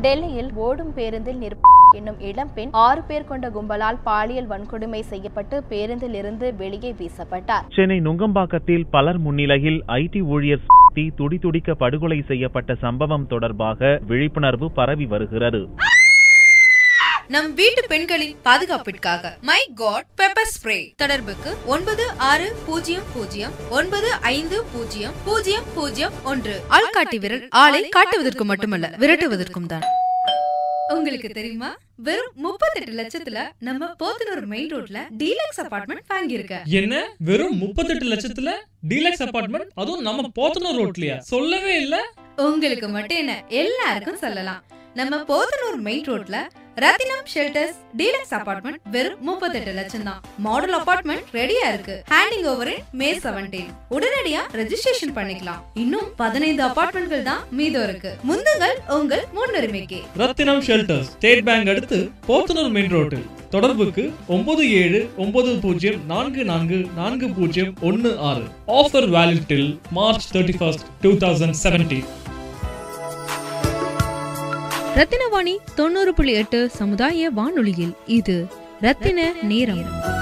டெல்லியில் ஓடும் பேருந்தில் நிற்ப என்னும் இளம்பெண் ஆறு பேர் கொண்ட கும்பலால் பாலியல் வன்கொடுமை செய்யப்பட்டு பேருந்தில் இருந்து வெளியே வீசப்பட்டார் சென்னை நுங்கம்பாக்கத்தில் பலர் முன்னிலையில் ஐடி ஊழியர் தி துடிதுடிக்க படுகொலை செய்யப்பட்ட சம்பவம் தொடர்பாக விழிப்புணர்வு பரவி வருகிறது நம் வீட்டு பெண்களின் பாதுகாப்பிற்காக மை காட் பெப்பர் ஸ்ப்ரே தொடர்புக்கு ஒன்பது ஆறு பூஜ்ஜியம் பூஜ்ஜியம் ஒன்பது ஐந்து பூஜ்ஜியம் பூஜ்ஜியம் பூஜ்ஜியம் ஒன்று ஆள்காட்டி விரல் ஆளை காட்டுவதற்கு மட்டுமல்ல விரட்டுவதற்கும் தான் உங்களுக்கு தெரியுமா வெறும் முப்பத்தெட்டு லட்சத்துல நம்ம போத்தனூர் மெயின் ரோட்ல டீலக்ஸ் அபார்ட்மெண்ட் வாங்கியிருக்க என்ன வெறும் முப்பத்தெட்டு லட்சத்துல டீலக்ஸ் அபார்ட்மெண்ட் அதுவும் நம்ம போத்தனூர் ரோட்லயா சொல்லவே இல்ல உங்களுக்கு மட்டும் என்ன எல்லாருக்கும் சொல்லலாம் நம்ம போத்தனூர் மெயின் ரோட்ல ரத்தினம் ஷெல்டர்ஸ் டீலக்ஸ் அபார்ட்மெண்ட் வெறும் முப்பத்தெட்டு லட்சம் தான் மாடல் அபார்ட்மெண்ட் ரெடியா இருக்கு handing over in May seventeen உடனடியா ரெஜிஸ்ட்ரேஷன் பண்ணிக்கலாம் இன்னும் பதினைந்து அபார்ட்மெண்ட்கள் தான் மீதம் இருக்கு முந்துங்கள் உங்கள் முன்னுரிமைக்கு ரத்தினம் ஷெல்டர்ஸ் ஸ்டேட் பேங்க் அடுத்து போத்தனூர் மெயின் ரோட்டில் தொடர்புக்கு ஒன்பது ஏழு ஒன்பது பூஜ்ஜியம் நான்கு நான்கு நான்கு பூஜ்ஜியம் ஒன்னு ஆறு offer valid till March thirty first two thousand seventeen Rathinavani தொண்ணூறு புள்ளி எட்டு சமுதாய வானொலியில் இது ரத்தின நேரம்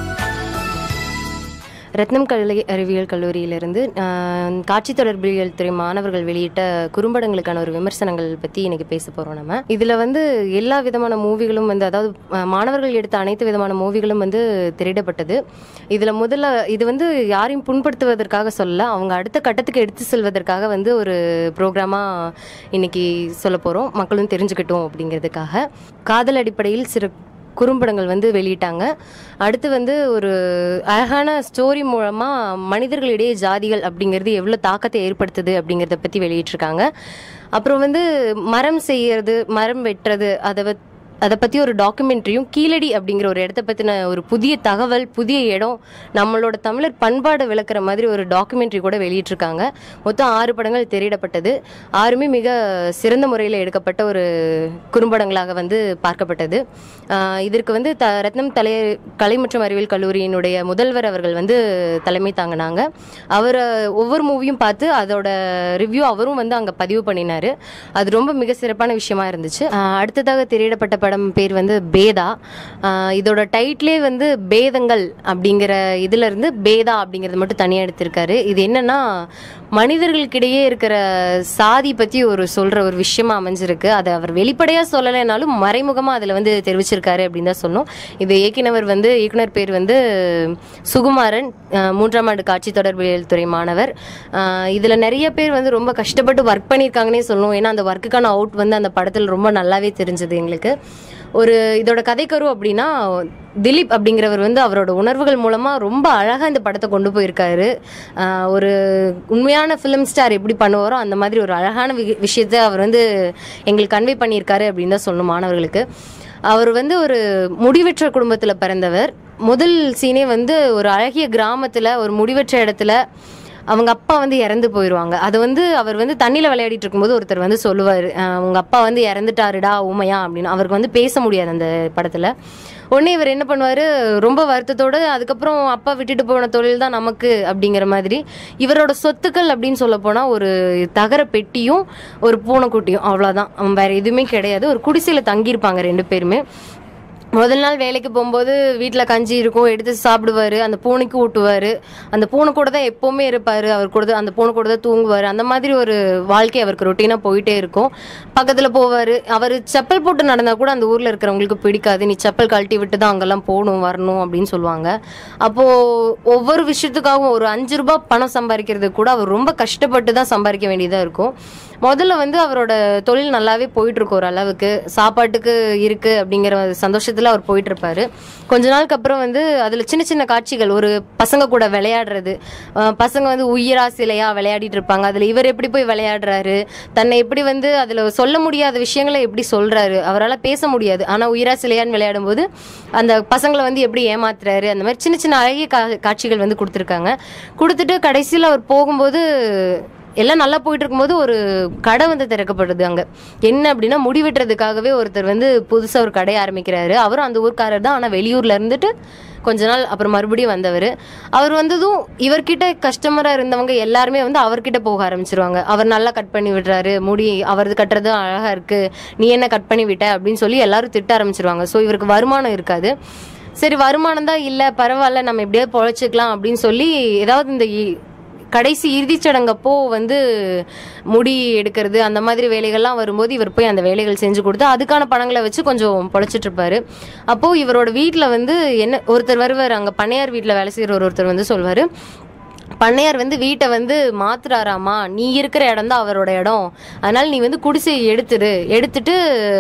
ரத்னம் கலை அறிவியல் கல்லூரியிலிருந்து ஆஹ், காட்சி தொடர்பியல் துறை மாணவர்கள் வெளியிட்ட குறும்படங்களுக்கான ஒரு விமர்சனங்கள் பற்றி இன்னைக்கு பேச போகிறோம் நம்ம இதில் வந்து எல்லா விதமான மூவிகளும் வந்து அதாவது ஆஹ், மாணவர்கள் எடுத்த அனைத்து விதமான மூவிகளும் வந்து திரையிடப்பட்டது இதில் முதல்ல இது வந்து யாரையும் புண்படுத்துவதற்காக சொல்லல அவங்க அடுத்த கட்டத்துக்கு எடுத்து செல்வதற்காக வந்து ஒரு ப்ரோக்ராமாக இன்னைக்கு சொல்ல போகிறோம் மக்களும் தெரிஞ்சுக்கட்டும் அப்படிங்கிறதுக்காக காதல் அடிப்படையில் சிறு குறும்படங்கள் வந்து வெளியிட்டாங்க அடுத்து வந்து ஒரு அழகான ஸ்டோரி மூலமாக மனிதர்களிடையே ஜாதிகள் அப்படிங்கிறது எவ்வளோ தாக்கத்தை ஏற்படுத்துது அப்படிங்கிறத பற்றி வெளியிட்டிருக்காங்க அப்புறம் வந்து மரம் செய்யறது மரம் வெட்டுறது அதை வ- அதை பற்றி ஒரு டாக்குமெண்ட்ரியும் கீழடி அப்படிங்கிற ஒரு இடத்த பற்றின ஒரு புதிய தகவல் புதிய இடம் நம்மளோட தமிழர் பண்பாடை விளக்குற மாதிரி ஒரு டாக்குமெண்ட்ரி கூட வெளியிட்டிருக்காங்க மொத்தம் ஆறு படங்கள் திரையிடப்பட்டது ஆறுமே மிக சிறந்த முறையில் எடுக்கப்பட்ட ஒரு குறும்படங்களாக வந்து பார்க்கப்பட்டது ஆஹ் இதற்கு வந்து த ரத்னம் தலை கலை மற்றும் அறிவியல் கல்லூரியினுடைய முதல்வர் அவர்கள் வந்து தலைமை தாங்கினாங்க அவர் ஒவ்வொரு மூவியும் பார்த்து அதோட ரிவ்யூ அவரும் வந்து அங்கே பதிவு பண்ணினாரு அது ரொம்ப மிக சிறப்பான விஷயமா இருந்துச்சு ஆஹ் அடுத்ததாக திரையிடப்பட்ட படம் பேர் வந்து பேதா ஆஹ் இதோட டைட்டிலே வந்து பேதங்கள் அப்படிங்கிற இதுல இருந்து பேதா அப்படிங்கிறது மட்டும் தனியாக எடுத்திருக்காரு இது என்னன்னா மனிதர்களுக்கிடையே இருக்கிற சாதி பற்றி ஒரு சொல்ற ஒரு விஷயமா அமைஞ்சிருக்கு அதை அவர் வெளிப்படையாக சொல்லலைனாலும் மறைமுகமாக அதில் வந்து தெரிவிச்சிருக்காரு அப்படின்னு தான் சொன்னோம் இது இயக்குனவர் வந்து இயக்குனர் பேர் வந்து சுகுமாரன் ஆஹ் மூன்றாம் ஆண்டு காட்சி தொடர்பியல் துறை மாணவர் ஆஹ் இதுல நிறைய பேர் வந்து ரொம்ப கஷ்டப்பட்டு ஒர்க் பண்ணியிருக்காங்கன்னே சொல்லணும் ஏன்னா அந்த ஒர்க்குக்கான அவுட் வந்து அந்த படத்தில் ரொம்ப நல்லாவே தெரிஞ்சது எங்களுக்கு ஒரு இதோட கதைக்கரு அப்படின்னா திலீப் அப்படிங்கிறவர் வந்து அவரோட உணர்வுகள் மூலமாக ரொம்ப அழகாக இந்த படத்தை கொண்டு போயிருக்காரு ஆஹ் ஒரு உண்மையான ஃபிலிம் ஸ்டார் எப்படி பண்ணுவாரோ அந்த மாதிரி ஒரு அழகான வி- விஷயத்தை அவர் வந்து எங்களுக்கு கன்வே பண்ணியிருக்காரு அப்படின்னு தான் சொல்லணும் மாணவர்களுக்கு அவர் வந்து ஒரு முடிவெற்ற குடும்பத்தில் பிறந்தவர் முதல் சீனே வந்து ஒரு அழகிய கிராமத்தில் ஒரு முடிவெற்ற இடத்துல அவங்க அப்பா வந்து இறந்து போயிடுவாங்க அது வந்து அவர் வந்து தண்ணியில் விளையாடிட்டு இருக்கும்போது ஒருத்தர் வந்து சொல்லுவார் அவங்க அப்பா வந்து இறந்துட்டாருடா உமையா அப்படின்னு அவருக்கு வந்து பேச முடியாது அந்த படத்தில் உடனே இவர் என்ன பண்ணுவார் ரொம்ப வருத்தத்தோடு அதுக்கப்புறம் அப்பா விட்டுட்டு போன தொழில் தான் நமக்கு அப்படிங்கிற மாதிரி இவரோட சொத்துக்கள் அப்படின்னு சொல்ல போனால் ஒரு தகர பெட்டியும் ஒரு பூனைக்குட்டியும் அவ்வளோதான் வேற எதுவுமே கிடையாது ஒரு குடிசையில் தங்கியிருப்பாங்க ரெண்டு பேருமே முதல் நாள் வேலைக்கு போகும்போது வீட்டில் கஞ்சி இருக்கும் எடுத்து சாப்பிடுவாரு அந்த பூனைக்கு ஊட்டுவார் அந்த பூனை கூட தான் எப்போவுமே இருப்பார் அவர் கூட தான் அந்த பூனை கூட தான் தூங்குவார் அந்த மாதிரி ஒரு வாழ்க்கை அவருக்கு ரொட்டீனாக போயிட்டே இருக்கும் பக்கத்தில் போவார் அவர் செப்பல் போட்டு நடந்தால் கூட அந்த ஊரில் இருக்கிறவங்களுக்கு பிடிக்காது நீ செப்பல் கழட்டி விட்டு தான் அங்கெல்லாம் போகணும் வரணும் அப்படின்னு சொல்லுவாங்க அப்போது ஒவ்வொரு விஷயத்துக்காகவும் ஒரு அஞ்சு ரூபாய் பணம் சம்பாதிக்கிறது கூட அவர் ரொம்ப கஷ்டப்பட்டு தான் சம்பாதிக்க வேண்டியதாக இருக்கும் முதல்ல வந்து அவரோட தொழில் நல்லாவே போயிட்டு இருக்கும் ஒரு அளவுக்கு சாப்பாட்டுக்கு இருக்கு அப்படிங்கிற சந்தோஷத்துல அவர் போயிட்டு இருப்பாரு கொஞ்ச நாளுக்கு அப்புறம் வந்து அதுல சின்ன சின்ன காட்சிகள் ஒரு பசங்க கூட விளையாடுறது அஹ் பசங்க வந்து உயிரா சிலையா விளையாடிட்டு இருப்பாங்க அதுல இவர் எப்படி போய் விளையாடுறாரு தன்னை எப்படி வந்து அதுல சொல்ல முடியாத விஷயங்களை எப்படி சொல்றாரு அவரால் பேச முடியாது ஆனா உயிரா சிலையான்னு விளையாடும் போது அந்த பசங்களை வந்து எப்படி ஏமாத்துறாரு அந்த மாதிரி சின்ன சின்ன அழகிய கா- காட்சிகள் வந்து கொடுத்துருக்காங்க கொடுத்துட்டு கடைசியில் அவர் போகும்போது எல்லாம் நல்லா போயிட்டு இருக்கும்போது ஒரு கடை வந்து திறக்கப்படுது அங்க என்ன அப்படின்னா முடி வெட்டுறதுக்காகவே ஒருத்தர் வந்து புதுசா ஒரு கடை ஆரம்பிக்கிறாரு அவரும் அந்த ஊர்க்காரர் தான் ஆனா வெளியூர்ல இருந்துட்டு கொஞ்ச நாள் அப்புறம் மறுபடியும் வந்தவர் அவர் வந்ததும் இவர்கிட்ட கஸ்டமரா இருந்தவங்க எல்லாருமே வந்து அவர்கிட்ட போக ஆரம்பிச்சிருவாங்க அவர் நல்லா கட் பண்ணி விடுறாரு முடி அவரது கட்டுறது அழகா இருக்கு நீ என்ன கட் பண்ணி விட்ட அப்படின்னு சொல்லி எல்லாரும் திட்ட ஆரம்பிச்சிருவாங்க ஸோ இவருக்கு வருமானம் இருக்காது சரி வருமானம் தான் இல்லை பரவாயில்ல நம்ம எப்படியாவது பொழைச்சிக்கலாம் அப்படின்னு சொல்லி ஏதாவது இந்த இ- கடைசி இறுதிச் சடங்கப்போ வந்து முடி எடுக்கிறது அந்த மாதிரி வேலைகள்லாம் வரும்போது இவர் போய் அந்த வேலைகள் செஞ்சு கொடுத்து அதுக்கான பணங்களை வச்சு கொஞ்சம் பொழைச்சிட்டு இருப்பாரு அப்போ இவரோட வீட்டில் வந்து என்ன ஒருத்தர் வருவார் அங்கே பண்ணையார் வீட்டில் வேலை செய்கிற ஒரு ஒருத்தர் வந்து சொல்வார் பண்ணையார் வந்து வீட்டை வந்து மாத்துறாராமா நீ இருக்கிற இடம் தான் அவரோட இடம் அதனால நீ வந்து குடிசை எடுத்துரு எடுத்துட்டு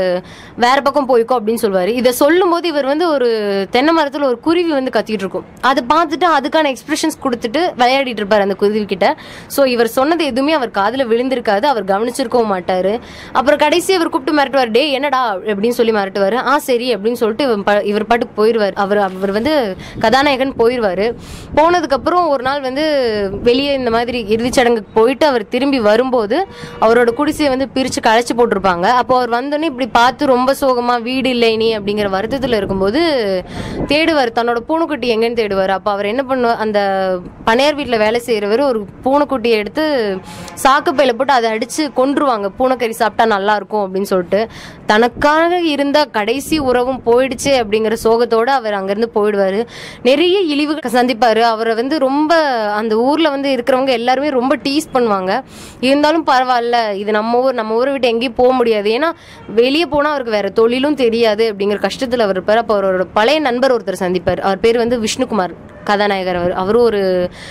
வேற பக்கம் போய்க்கோ அப்படின்னு சொல்லுவாரு இதை சொல்லும் போது இவர் வந்து ஒரு தென்னை மரத்துல ஒரு குருவி வந்து கத்திட்டு இருக்கும் அதை பார்த்துட்டு அதுக்கான எக்ஸ்பிரஷன்ஸ் கொடுத்துட்டு விளையாடிட்டு இருப்பாரு அந்த குருவி கிட்ட ஸோ இவர் சொன்னது எதுவுமே அவர் காதுல விழுந்திருக்காது அவர் கவனிச்சிருக்கவும் மாட்டாரு அப்புறம் கடைசி இவர் கூப்பிட்டு மிரட்டுவார் டே என்னடா அப்படின்னு சொல்லி மிரட்டுவாரு ஆ சரி அப்படின்னு சொல்லிட்டு இவன் ப- இவர் பாட்டுக்கு போயிடுவார் அவர் அவர் வந்து கதாநாயகன் போயிடுவாரு போனதுக்கு அப்புறம் ஒரு நாள் வந்து வெளியே இந்த மாதிரி இறுதிச் சடங்குக்கு போயிட்டு அவர் திரும்பி வரும்போது அவரோட குடிசையை வந்து பிரிச்சு களைச்சு போட்டிருப்பாங்க அப்போ அவர் வந்தோடனே இப்படி பார்த்து ரொம்ப சோகமா வீடு இல்லை நீ அப்படிங்கிற வருத்தத்துல இருக்கும்போது தேடுவார் தன்னோட பூனைக்குட்டி எங்கன்னு தேடுவார் அப்போ அவர் என்ன பண்ணுவார் அந்த பனையார் வீட்டில் வேலை செய்கிறவர் ஒரு பூனைக்குட்டியை எடுத்து சாக்குப்பையில போட்டு அதை அடிச்சு கொன்றுவாங்க பூனைக்கறி சாப்பிட்டா நல்லா இருக்கும் அப்படின்னு சொல்லிட்டு தனக்காக இருந்த கடைசி உறவும் போயிடுச்சு அப்படிங்கிற சோகத்தோட அவர் அங்கிருந்து போயிடுவாரு நிறைய இழிவுகள் சந்திப்பாரு அவரை வந்து ரொம்ப அந்த ஊர்ல வந்து இருக்கிறவங்க எல்லாருமே ரொம்ப டீஸ் பண்ணுவாங்க இருந்தாலும் பரவாயில்ல இது நம்ம ஊர் நம்ம ஊரை விட்டு எங்கேயும் போக முடியாது ஏன்னா வெளியே போனா அவருக்கு வேற தொழிலும் தெரியாது அப்படிங்கிற கஷ்டத்துல அவர் இருப்பார் அப்போ அவரோட பழைய நண்பர் ஒருத்தர் சந்திப்பார் அவர் பேர் வந்து விஷ்ணுகுமார் கதாநாயகர் அவர் அவரும் ஒரு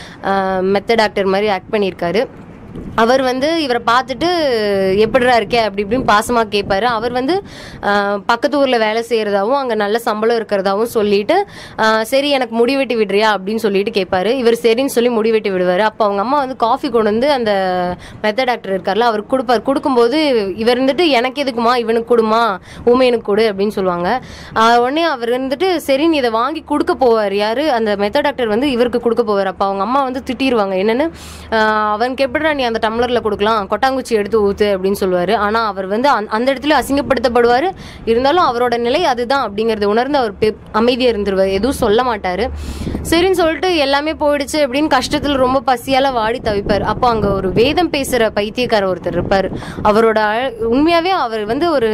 மெத்த டாக்டர் மாதிரி ஆக்ட் பண்ணியிருக்காரு அவர் வந்து இவரை பார்த்துட்டு எப்படிடா இருக்கே அப்படி இப்படின்னு பாசமா கேட்பாரு அவர் வந்து ஆஹ், பக்கத்து ஊர்ல வேலை செய்யறதாவும் அங்க நல்ல சம்பளம் இருக்கிறதாவும் சொல்லிட்டு ஆஹ், சரி எனக்கு முடி வெட்டி விடுறியா அப்படின்னு சொல்லிட்டு கேட்பாரு இவர் சரின்னு சொல்லி முடி வெட்டி விடுவாரு அப்போ அவங்க அம்மா வந்து காஃபி கொண்டு வந்து அந்த மெத்த டாக்டர் இருக்கார்ல அவர் கொடுப்பார் கொடுக்கும்போது இவர் இருந்துட்டு எனக்கு எதுக்குமா இவனுக்கு கொடுமா ஊமையனுக்கு கொடு அப்படின்னு சொல்லுவாங்க ஆஹ், உடனே அவர் இருந்துட்டு சரி நீ இதை வாங்கி கொடுக்க போவார் யாரு அந்த மெத்த டாக்டர் வந்து இவருக்கு கொடுக்க போவார் அப்போ அவங்க அம்மா வந்து திட்டிடுவாங்க என்னன்னு ஆஹ், அவனுக்கு எப்படிடா நீ அந்த டம்ளர்ல கொடுக்கலாம் கொட்டாங்குச்சி எடுத்து ஊத்து அப்படின்னு சொல்லுவாரு ஆனா அவர் வந்து அந்த- அந்த இடத்துல அசிங்கப்படுத்தப்படுவாரு இருந்தாலும் அவரோட நிலை அதுதான் அப்படிங்கறத உணர்ந்து அவர் பெ- அமைதியா இருந்துருவாரு எதுவும் சொல்ல மாட்டாரு சரின்னு சொல்லிட்டு எல்லாமே போயிடுச்சு அப்படின்னு கஷ்டத்துல ரொம்ப பசியால வாடி தவிப்பார் அப்போ அங்க ஒரு வேதம் பேசுற பைத்தியக்கார ஒருத்தர் இருப்பார் அவரோட அழ- உண்மையாவே அவர் வந்து ஒரு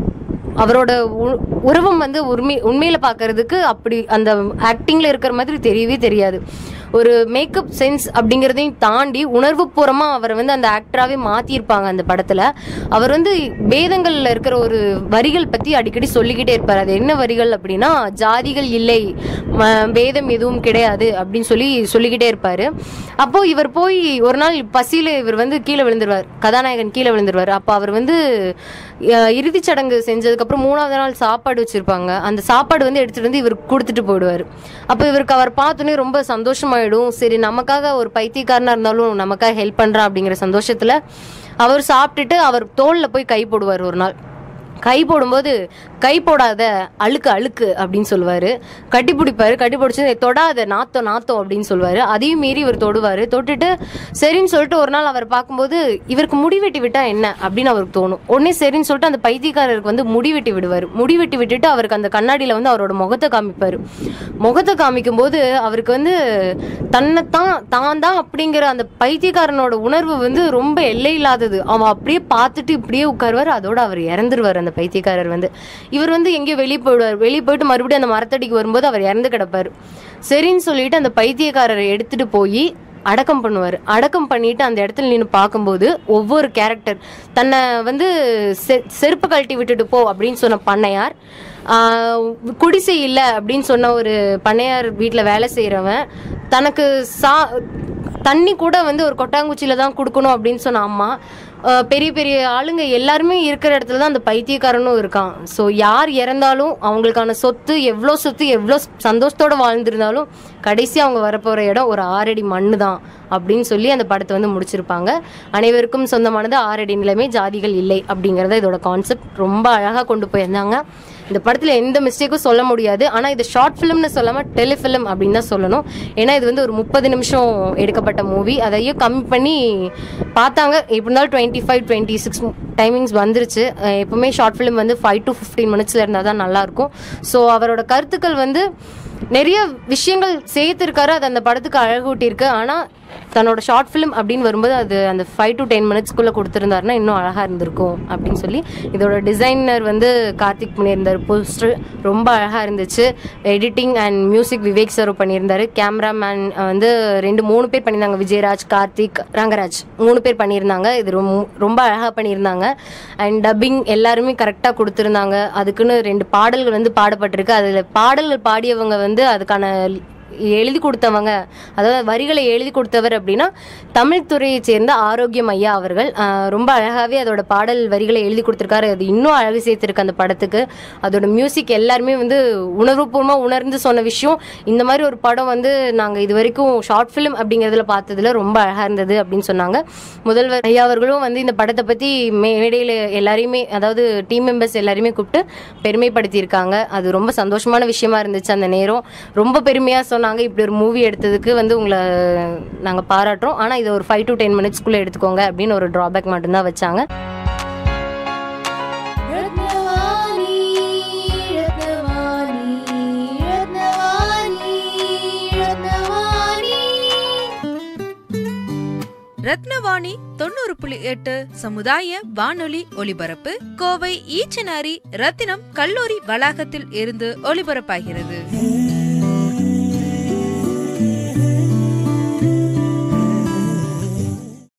அவரோட உ- உருவம் வந்து உண்மை உண்மையில பார்க்கிறதுக்கு அப்படி அந்த ஆக்டிங்ல இருக்கிற மாதிரி தெரியவே தெரியாது ஒரு மேக்கப் சென்ஸ் அப்படிங்கிறதையும் தாண்டி உணர்வுபூர்வமா அவரை வந்து அந்த ஆக்டராகவே மாத்திருப்பாங்க அந்த படத்துல அவர் வந்து வேதங்கள்ல இருக்கிற ஒரு வரிகள் பத்தி அடிக்கடி சொல்லிக்கிட்டே இருப்பார் அது என்ன வரிகள் அப்படின்னா ஜாதிகள் இல்லை ம- வேதம் எதுவும் கிடையாது அப்படின்னு சொல்லி சொல்லிக்கிட்டே இருப்பாரு அப்போ இவர் போய் ஒரு நாள் பசியில இவர் வந்து கீழே விழுந்துருவார் கதாநாயகன் கீழே விழுந்துருவார் அப்போ அவர் வந்து அஹ், இறுதிச் சடங்கு செஞ்சதுக்கு அப்புறம் மூணாவது நாள் சாப்பாடு வச்சிருப்பாங்க அந்த சாப்பாடு வந்து எடுத்துட்டு வந்து இவர் கொடுத்துட்டு போயிடுவார் அப்போ இவருக்கு அவர் பார்த்தோன்னே ரொம்ப சந்தோஷமாயிடும் சரி நமக்காக ஒரு பைத்தியக்காரனா இருந்தாலும் நமக்காக ஹெல்ப் பண்றான் அப்படிங்கிற சந்தோஷத்துல அவர் சாப்பிட்டுட்டு அவர் தோல்ல போய் கை போடுவார் ஒரு நாள் கை போடும்போது கை போடாத அழுக்கு அழுக்கு அப்படின்னு சொல்லுவாரு கட்டி பிடிப்பாரு கட்டி பிடிச்சு "ஏய், தொடாத நாத்தம் நாத்தம் அப்படின்னு சொல்லுவாரு அதையும் மீறி இவர் தொடுவாரு தொட்டுட்டு சரின்னு சொல்லிட்டு ஒரு நாள் அவர் பார்க்கும்போது இவருக்கு முடி வெட்டி விட்டா என்ன அப்படின்னு அவருக்கு தோணும் உடனே சரின்னு சொல்லிட்டு அந்த பைத்தியக்காரருக்கு வந்து முடி வெட்டி விடுவார் முடி வெட்டி விட்டுட்டு அவருக்கு அந்த கண்ணாடியில வந்து அவரோட முகத்தை காமிப்பாரு முகத்தை காமிக்கும் போது அவருக்கு வந்து தன்னைத்தான் தான் தான் அப்படிங்கிற அந்த பைத்தியக்காரனோட உணர்வு வந்து ரொம்ப எல்லை இல்லாதது அவன் அப்படியே பார்த்துட்டு இப்படியே உட்காருவார் அதோட அவர் இறந்துருவார் அந்த பைத்தியக்காரர் வந்து இவர் வந்து எங்கேயோ வெளியே போயிடுவார் வெளியே போயிட்டு மறுபடியும் அந்த மரத்தடிக்கு வரும்போது அவர் இறந்து கிடப்பார் சரின்னு சொல்லிட்டு அந்த பைத்தியக்காரரை எடுத்துட்டு போய் அடக்கம் பண்ணுவார் அடக்கம் பண்ணிட்டு அந்த இடத்துல நின்று பார்க்கும்போது ஒவ்வொரு கேரக்டர் தன்னை வந்து செ- செருப்பு கழட்டி விட்டுட்டு போ அப்படின்னு சொன்ன பண்ணையார் ஆஹ் குடிசை இல்லை அப்படின்னு சொன்ன ஒரு பண்ணையார் வீட்டில் வேலை செய்கிறவன் தனக்கு சா தண்ணி கூட வந்து ஒரு கொட்டாங்குச்சியில தான் கொடுக்கணும் அப்படின்னு சொன்ன அம்மா ஆஹ் பெரிய பெரிய ஆளுங்க எல்லாருமே இருக்கிற இடத்துல தான் அந்த பைத்தியக்காரனும் இருக்கான் ஸோ யார் இறந்தாலும் அவங்களுக்கான சொத்து எவ்வளோ சொத்து எவ்வளோ சந்தோஷத்தோட வாழ்ந்திருந்தாலும் கடைசி அவங்க வரப்போகிற இடம் ஒரு ஆறடி மண்ணு தான் அப்படின்னு சொல்லி அந்த படத்தை வந்து முடிச்சிருப்பாங்க அனைவருக்கும் சொந்தமானது ஆறடி நிலைமை ஜாதிகள் இல்லை அப்படிங்கிறத இதோட கான்செப்ட் ரொம்ப அழகாக கொண்டு போயிருந்தாங்க இந்த படத்தில் எந்த மிஸ்டேக்கும் சொல்ல முடியாது ஆனால் இது ஷார்ட் ஃபிலிம்னு சொல்லாமல் டெலிஃபிலிம் அப்படின்னு தான் சொல்லணும் ஏன்னா இது வந்து ஒரு முப்பது நிமிஷம் எடுக்கப்பட்ட மூவி அதையும் கம்மி பண்ணி பார்த்தாங்க எப்படி இருந்தாலும் twenty five twenty six timings வந்துருச்சு அஹ் எப்பவுமே ஷார்ட் ஃபிலிம் வந்து ஃபைவ் டு ஃபிஃப்டீன் மினிட்ஸில் இருந்தால் தான் நல்லாயிருக்கும் ஸோ அவரோட கருத்துக்கள் வந்து நிறைய விஷயங்கள் சேர்த்துருக்காரு அது அந்த படத்துக்கு அழகூட்டியிருக்கு ஆனால் தன்னோட ஷார்ட் ஃபிலிம் அப்படின்னு வரும்போது அது அந்த ஃபைவ் டு டென் மினிட்ஸ்க்குள்ளே கொடுத்துருந்தாருன்னா இன்னும் அழகாக இருந்திருக்கும் அப்படின்னு சொல்லி இதோட டிசைனர் வந்து கார்த்திக் பண்ணியிருந்தார் போஸ்டர் ரொம்ப அழகாக இருந்துச்சு editing and music Vivek sir பண்ணியிருந்தாரு கேமராமேன் வந்து ரெண்டு மூணு பேர் பண்ணியிருந்தாங்க விஜயராஜ் கார்த்திக் ரங்கராஜ் மூணு பேர் பண்ணியிருந்தாங்க இது ரொம்ப ரொம்ப அழகாக பண்ணியிருந்தாங்க அண்ட் டப்பிங் எல்லாருமே கரெக்டாக கொடுத்துருந்தாங்க அதுக்குன்னு ரெண்டு பாடல்கள் வந்து பாடப்பட்டிருக்கு அதில் பாடல்கள் பாடியவங்க வந்து அதுக்கான எழுதி கொடுத்தவங்க அதாவது வரிகளை எழுதி கொடுத்தவர் அப்படின்னா தமிழ் துறையை சேர்ந்த ஆரோக்கியம் ஐயா அவர்கள் ஆஹ் ரொம்ப அழகாகவே அதோட பாடல் வரிகளை எழுதி கொடுத்துருக்காரு அது இன்னும் அழகு சேர்த்துருக்கு அந்த படத்துக்கு அதோட மியூசிக் எல்லாருமே வந்து உணர்வுபூர்வமாக உணர்ந்து சொன்ன விஷயம் இந்த மாதிரி ஒரு படம் வந்து நாங்கள் இது வரைக்கும் ஷார்ட் ஃபிலிம் அப்படிங்கிறதுல பார்த்ததுல ரொம்ப அழகாக இருந்தது அப்படின்னு சொன்னாங்க முதல்வர் ஐயா அவர்களும் வந்து இந்த படத்தை பற்றி மேடையில் எல்லாரையுமே அதாவது டீம் மெம்பர்ஸ் எல்லாரையுமே கூப்பிட்டு பெருமைப்படுத்தியிருக்காங்க அது ரொம்ப சந்தோஷமான விஷயமா இருந்துச்சு அந்த நேரம் ரொம்ப பெருமையாக சொன்னாங்க இப்படி ஒரு மூவி எடுத்ததுக்கு வந்து உங்களை நாங்கள் பாராட்டுறோம் ஆனால் இதை ஒரு ஃபைவ் டு டென் மினிட்ஸ்க்குள்ளே எடுத்துக்கோங்க அப்படின்னு ஒரு ட்ராபேக் மட்டும்தான் வச்சாங்க ரத்னவாணி ரத்னவாணி ரத்னவாணி ரத்னவாணி ரத்னவாணி தொண்ணூறு புள்ளி எட்டு சமுதாய வானொலி ஒலிபரப்பு கோவை ஈச்சனாரி ரத்தினம் கல்லூரி வளாகத்தில் இருந்து ஒலிபரப்பாகிறது